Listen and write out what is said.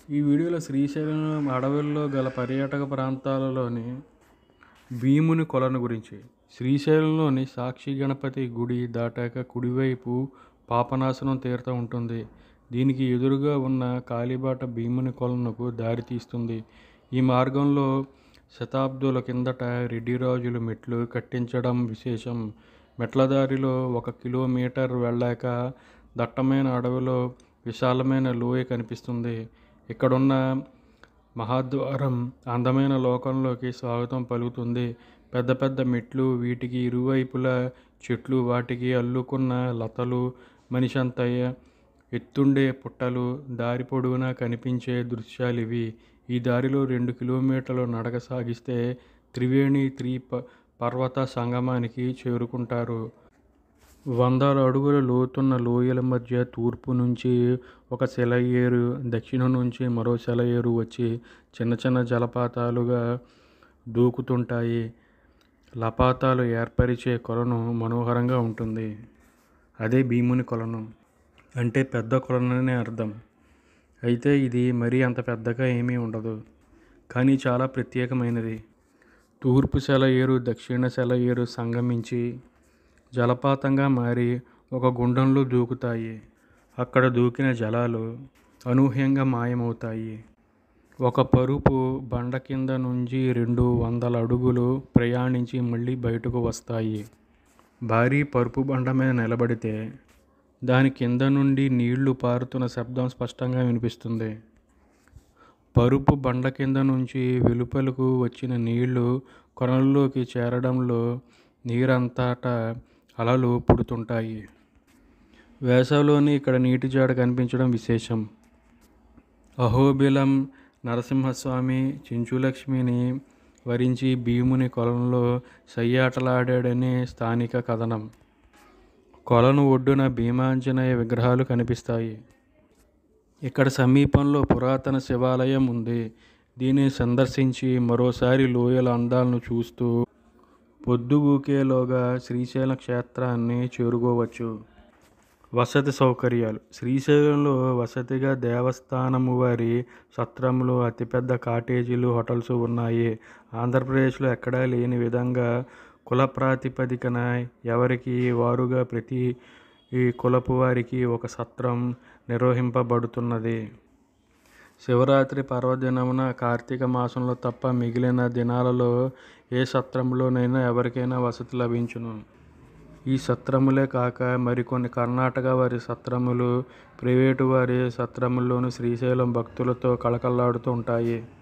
ఈ వీడియోలో శ్రీశైలం అడవుల్లో గల పర్యాటక ప్రాంతాలలోని భీముని కొలను గురించి శ్రీశైలంలోని సాక్షి గణపతి గుడి దాటాక కుడివైపు పాపనాశనం తీర్థం ఉంటుంది దీనికి ఎదురుగా ఉన్న కాలిబాట భీముని కొలనుకు దారి తీస్తుంది ఈ మార్గంలో శతాబ్దుల కిందట రెడ్డి రాజులు మెట్లు కట్టించడం విశేషం మెట్ల దారిలో ఒక కిలోమీటర్ వెళ్ళాక దట్టమైన అడవిలో విశాలమైన లోయ కనిపిస్తుంది ఇక్కడున్న మహాద్వారం అందమైన లోకంలోకి స్వాగతం పలుకుతుంది పెద్ద పెద్ద మెట్లు వీటికి ఇరువైపులా చెట్లు వాటికి అల్లుకున్న లతలు మనిషి అంత ఎత్తుండే పుట్టలు దారి పొడవునా కనిపించే దృశ్యాలు ఇవి ఈ దారిలో రెండు కిలోమీటర్లు నడక సాగిస్తే త్రివేణి త్రి ప పర్వత సంగమానికి చేరుకుంటారు వందల అడుగుల లోతున్న లోయల మధ్య తూర్పు నుంచి ఒక సెలయేరు దక్షిణం నుంచి మరో సెలయేరు వచ్చి చిన్న చిన్న జలపాతాలుగా దూకుతుంటాయి లపాతాలు ఏర్పరిచే కొలను మనోహరంగా ఉంటుంది అదే భీముని కొలను అంటే పెద్ద కొలననే అర్థం అయితే ఇది మరీ అంత పెద్దగా ఏమీ ఉండదు కానీ చాలా ప్రత్యేకమైనది తూర్పు సెలయేరు దక్షిణ సెలయేరు సంగమించి జలపాతంగా మారి ఒక గుండంలో దూకుతాయి అక్కడ దూకిన జలాలు అనూహ్యంగా మాయమవుతాయి ఒక పరుపు బండ కింద నుంచి రెండు వందల అడుగులు ప్రయాణించి మళ్ళీ బయటకు వస్తాయి భారీ పరుపు బండ మీద నిలబడితే దాని కింద నుండి నీళ్లు పారుతున్న శబ్దం స్పష్టంగా వినిపిస్తుంది పరుపు బండ కింద నుంచి వెలుపలకు వచ్చిన నీళ్లు కొనల్లోకి చేరడంలో నీరంతటా అలలు పుడుతుంటాయి వేసవిలోని ఇక్కడ నీటి జాడ కనిపించడం విశేషం అహోబిలం నరసింహస్వామి చించులక్ష్మిని వరించి భీముని కొలంలో సయ్యాటలాడాడనే స్థానిక కథనం కొలను ఒడ్డున భీమాంజనేయ విగ్రహాలు కనిపిస్తాయి ఇక్కడ సమీపంలో పురాతన శివాలయం ఉంది దీనిని సందర్శించి మరోసారి లోయల అందాలను చూస్తూ పొద్దుగూకేలోగా శ్రీశైల క్షేత్రాన్ని చేరుకోవచ్చు వసతి సౌకర్యాలు శ్రీశైలంలో వసతిగా దేవస్థానము వారి సత్రములు అతిపెద్ద కాటేజీలు హోటల్స్ ఉన్నాయి ఆంధ్రప్రదేశ్లో ఎక్కడా లేని విధంగా కుల ప్రాతిపదికన ఎవరికి వారుగా ప్రతి ఈ కులపు వారికి ఒక సత్రం నిర్వహింపబడుతున్నది శివరాత్రి పర్వదినమున కార్తీక మాసంలో తప్ప మిగిలిన దినాలలో ఏ సత్రంలోనైనా ఎవరికైనా వసతి లభించును ఈ సత్రములే కాక మరికొన్ని కర్ణాటక వారి సత్రములు ప్రైవేటు వారి సత్రముల్లోను శ్రీశైలం భక్తులతో కళకళలాడుతూ ఉంటాయి